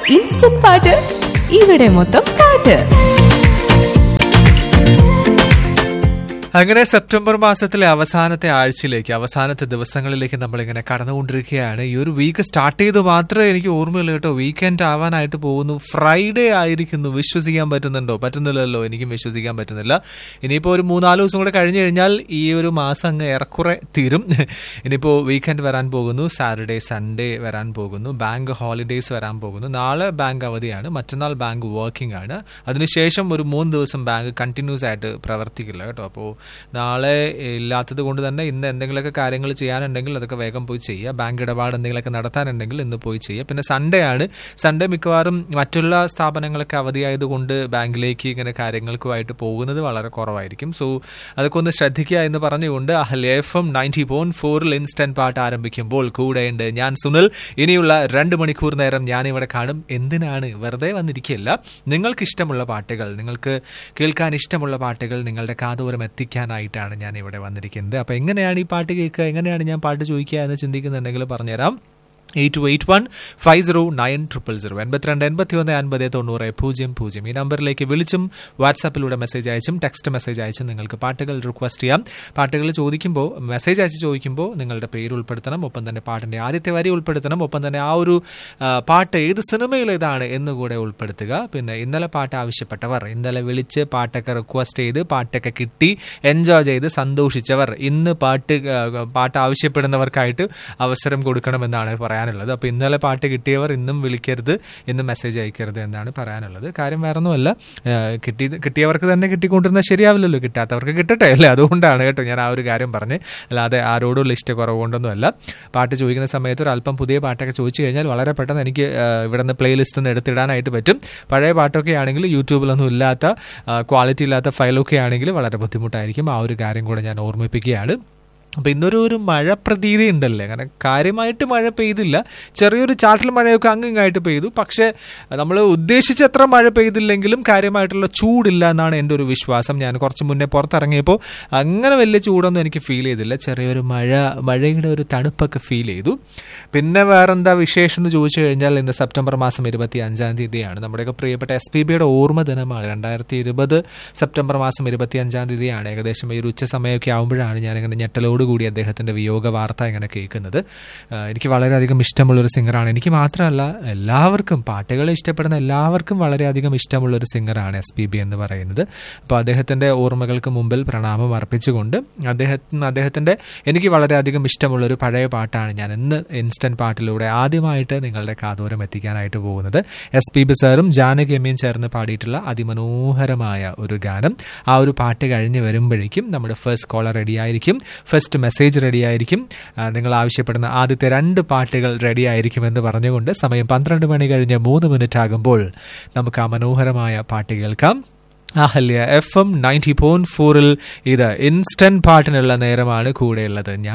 instant പാട്ട് ഇവിടെ മൊത്തം പാട്ട് അങ്ങനെ സെപ്റ്റംബർ മാസത്തിലെ അവസാനത്തെ ആഴ്ചയിലേക്ക് അവസാനത്തെ ദിവസങ്ങളിലേക്ക് നമ്മളിങ്ങനെ കടന്നുകൊണ്ടിരിക്കുകയാണ് ഈ ഒരു വീക്ക് സ്റ്റാർട്ട് ചെയ്ത് മാത്രമേ എനിക്ക് ഓർമ്മയുള്ളൂ കേട്ടോ വീക്കെൻഡ് ആവാനായിട്ട് പോകുന്നു ഫ്രൈഡേ ആയിരിക്കുന്നു വിശ്വസിക്കാൻ പറ്റുന്നുണ്ടോ പറ്റുന്നില്ലല്ലോ എനിക്കും വിശ്വസിക്കാൻ പറ്റുന്നില്ല ഇനിയിപ്പോൾ ഒരു മൂന്നാല് ദിവസം കൂടെ കഴിഞ്ഞു കഴിഞ്ഞാൽ ഈ ഒരു മാസം അങ്ങ് ഏറെക്കുറെ തീരും ഇനിയിപ്പോൾ വീക്കെൻഡ് വരാൻ പോകുന്നു സാറ്റർഡേ സൺഡേ വരാൻ പോകുന്നു ബാങ്ക് ഹോളിഡേയ്സ് വരാൻ പോകുന്നു നാളെ ബാങ്ക് അവധിയാണ് മറ്റന്നാൾ ബാങ്ക് വർക്കിംഗ് ആണ് അതിനുശേഷം ഒരു മൂന്ന് ദിവസം ബാങ്ക് കണ്ടിന്യൂസ് ആയിട്ട് പ്രവർത്തിക്കില്ല കേട്ടോ അപ്പോൾ നാളെ ഇല്ലാത്തത് കൊണ്ട് തന്നെ ഇന്ന് എന്തെങ്കിലുമൊക്കെ കാര്യങ്ങൾ ചെയ്യാനുണ്ടെങ്കിൽ അതൊക്കെ വേഗം പോയി ചെയ്യുക ബാങ്ക് ഇടപാട് എന്തെങ്കിലുമൊക്കെ നടത്താനുണ്ടെങ്കിൽ ഇന്ന് പോയി ചെയ്യുക പിന്നെ സൺഡേ ആണ് സൺഡേ മിക്കവാറും മറ്റുള്ള സ്ഥാപനങ്ങളൊക്കെ അവധിയായതുകൊണ്ട് ബാങ്കിലേക്ക് ഇങ്ങനെ കാര്യങ്ങൾക്കുമായിട്ട് പോകുന്നത് വളരെ കുറവായിരിക്കും സോ അതൊക്കെ ഒന്ന് ശ്രദ്ധിക്കുക എന്ന് പറഞ്ഞുകൊണ്ട് Ahalya F M ninety point ഫോറിൽ ഇൻസ്റ്റന്റ് പാട്ട് ആരംഭിക്കുമ്പോൾ കൂടെയുണ്ട് ഞാൻ സുനിൽ ഇനിയുള്ള രണ്ട് മണിക്കൂർ നേരം ഞാനിവിടെ കാണും എന്തിനാണ് വെറുതെ വന്നിരിക്കുകയല്ല നിങ്ങൾക്ക് ഇഷ്ടമുള്ള പാട്ടുകൾ നിങ്ങൾക്ക് കേൾക്കാൻ ഇഷ്ടമുള്ള പാട്ടുകൾ നിങ്ങളുടെ കാതോരം എത്തിക്കാനായിട്ടാണ് ഞാൻ ഇവിടെ വന്നിരിക്കുന്നത് അപ്പോൾ എങ്ങനെയാണ് ഈ പാട്ട് കേൾക്കുക എങ്ങനെയാണ് ഞാൻ പാട്ട് ചോദിക്കുക എന്ന് ചിന്തിക്കുന്നുണ്ടെങ്കിൽ പറഞ്ഞുതരാം eight two eight one five zero nine triple zero എൺപത്തിരണ്ട് എൺപത്തി ഒന്ന് അൻപത് തൊണ്ണൂറ് പൂജ്യം പൂജ്യം ഈ നമ്പറിലേക്ക് വിളിച്ചും വാട്സാപ്പിലൂടെ മെസ്സേജ് അയച്ചും ടെക്സ്റ്റ് മെസ്സേജ് അയച്ചും നിങ്ങൾക്ക് പാട്ടുകൾ റിക്വസ്റ്റ് ചെയ്യാം പാട്ടുകൾ ചോദിക്കുമ്പോൾ മെസ്സേജ് അയച്ച് ചോദിക്കുമ്പോൾ നിങ്ങളുടെ പേര് ഉൾപ്പെടുത്തണം ഒപ്പം തന്നെ പാട്ടിൻ്റെ ആദ്യത്തെ വരി ഉൾപ്പെടുത്തണം ഒപ്പം തന്നെ ആ ഒരു ആ, പാട്ട് ഏത് സിനിമയിലേതാണ് എന്നുകൂടെ ഉൾപ്പെടുത്തുക പിന്നെ ഇന്നലെ പാട്ട് ആവശ്യപ്പെട്ടവർ ഇന്നലെ വിളിച്ച് പാട്ടൊക്കെ റിക്വസ്റ്റ് ചെയ്ത് പാട്ടൊക്കെ കിട്ടി എൻജോയ് ചെയ്ത് സന്തോഷിച്ചവർ ഇന്ന് പാട്ട് ആ, പാട്ട് ആവശ്യപ്പെടുന്നവർക്കായിട്ട് അവസരം കൊടുക്കണമെന്നാണ് പറയാനുള്ളത് അപ്പോൾ ഇന്നലെ പാട്ട് കിട്ടിയവർ ഇന്നും വിളിക്കരുത് ഇന്നും മെസ്സേജ് അയക്കരുത് എന്നാണ് പറയാനുള്ളത് കാര്യം വേറെ ഒന്നുമല്ല ആ, കിട്ടി കിട്ടിയവർക്ക് തന്നെ കിട്ടിക്കൊണ്ടിരുന്നാൽ ശരിയാവില്ലല്ലോ കിട്ടാത്തവർക്ക് കിട്ടട്ടെ അല്ലേ അതുകൊണ്ടാണ് കേട്ടോ ഞാൻ ആ ഒരു കാര്യം പറഞ്ഞ് അല്ലാതെ ആരോടുള്ള ഇഷ്ട കുറവുകൊണ്ടൊന്നുമല്ല പാട്ട് ചോദിക്കുന്ന സമയത്ത് ഒരു അല്പം പുതിയ പാട്ടൊക്കെ ചോദിച്ചു കഴിഞ്ഞാൽ വളരെ പെട്ടെന്ന് എനിക്ക് ആ, ഇവിടെ നിന്ന് പ്ലേലിസ്റ്റ് ഒന്ന് എടുത്തിടാനായിട്ട് പറ്റും പഴയ പാട്ടൊക്കെ ആണെങ്കിൽ യൂട്യൂബിലൊന്നും ഇല്ലാത്ത ക്വാളിറ്റി ഇല്ലാത്ത ഫയലൊക്കെ ആണെങ്കിൽ വളരെ ബുദ്ധിമുട്ടായിരിക്കും ആ ഒരു കാര്യം കൂടെ ഞാൻ ഓർമ്മിപ്പിക്കുകയാണ് അപ്പൊ ഇന്നൊരു ഒരു മഴ പ്രതീതി ഉണ്ടല്ലേ അങ്ങനെ കാര്യമായിട്ട് മഴ പെയ്തില്ല ചെറിയൊരു ചാറ്റൽ മഴയൊക്കെ അങ്ങിങ്ങായിട്ട് പെയ്തു പക്ഷെ നമ്മൾ ഉദ്ദേശിച്ചത്ര മഴ പെയ്തില്ലെങ്കിലും കാര്യമായിട്ടുള്ള ചൂടില്ല എന്നാണ് എൻ്റെ ഒരു വിശ്വാസം ഞാൻ കുറച്ച് മുന്നേ പുറത്തിറങ്ങിയപ്പോൾ അങ്ങനെ വലിയ ചൂടൊന്നും എനിക്ക് ഫീൽ ചെയ്തില്ല ചെറിയൊരു മഴ മഴയുടെ ഒരു തണുപ്പൊക്കെ ഫീൽ ചെയ്തു പിന്നെ വേറെന്താ വിശേഷം എന്ന് ചോദിച്ചു കഴിഞ്ഞാൽ ഇന്ന് സെപ്റ്റംബർ മാസം ഇരുപത്തി അഞ്ചാം തീയതിയാണ് നമ്മുടെയൊക്കെ പ്രിയപ്പെട്ട എസ് പി ബിയുടെ ഓർമ്മ ദിനമാണ് രണ്ടായിരത്തി ഇരുപത് സെപ്റ്റംബർ മാസം ഇരുപത്തി അഞ്ചാം തീയതിയാണ് ഏകദേശം ഈ ഒരു ഉച്ച സമയമൊക്കെ ആകുമ്പോഴാണ് ഞാനിങ്ങനെ ഞെട്ടലോടുകൂടി അദ്ദേഹത്തിന്റെ വിയോഗ വാർത്ത ഇങ്ങനെ കേൾക്കുന്നത് ആ, എനിക്ക് വളരെയധികം ഇഷ്ടമുള്ള ഒരു സിംഗറാണ് എനിക്ക് മാത്രമല്ല എല്ലാവർക്കും പാട്ടുകൾ ഇഷ്ടപ്പെടുന്ന എല്ലാവർക്കും വളരെയധികം ഇഷ്ടമുള്ള ഒരു സിംഗറാണ് എസ് പി ബി എന്ന് പറയുന്നത് അപ്പോൾ അദ്ദേഹത്തിന്റെ ഓർമ്മകൾക്ക് മുമ്പിൽ പ്രണാമം അർപ്പിച്ചുകൊണ്ട് അദ്ദേഹത്തിന് അദ്ദേഹത്തിന്റെ എനിക്ക് വളരെയധികം ഇഷ്ടമുള്ള ഒരു പഴയ പാട്ടാണ് ഞാൻ ഇന്ന് ഇൻസ്റ്റന്റ് പാട്ടിലൂടെ ആദ്യമായിട്ട് നിങ്ങളുടെ കാതോരം എത്തിക്കാനായിട്ട് പോകുന്നത് എസ് പി ബി സാറും ജാനകി അമ്മയും ചേർന്ന് പാടിയിട്ടുള്ള അതിമനോഹരമായ ഒരു ഗാനം ആ ഒരു പാട്ട് കഴിഞ്ഞ് വരുമ്പോഴേക്കും നമ്മുടെ ഫസ്റ്റ് കോളർ റെഡിയായിരിക്കും ഫസ്റ്റ് മെസ്സേജ് റെഡിയായിരിക്കും ആ, നിങ്ങൾ ആവശ്യപ്പെടുന്ന ആദ്യത്തെ രണ്ട് പാട്ടുകൾ റെഡി ആയിരിക്കുമെന്ന് പറഞ്ഞുകൊണ്ട് സമയം പന്ത്രണ്ട് മണി കഴിഞ്ഞ് മൂന്ന് മിനിറ്റ് ആകുമ്പോൾ നമുക്ക് ആ മനോഹരമായ പാട്ട് കേൾക്കാം Ahalya F M ninety point ഫോറിൽ ഇത് ഇൻസ്റ്റന്റ് പാട്ടിനുള്ള നേരമാണ് കൂടെയുള്ളത് ഞാൻ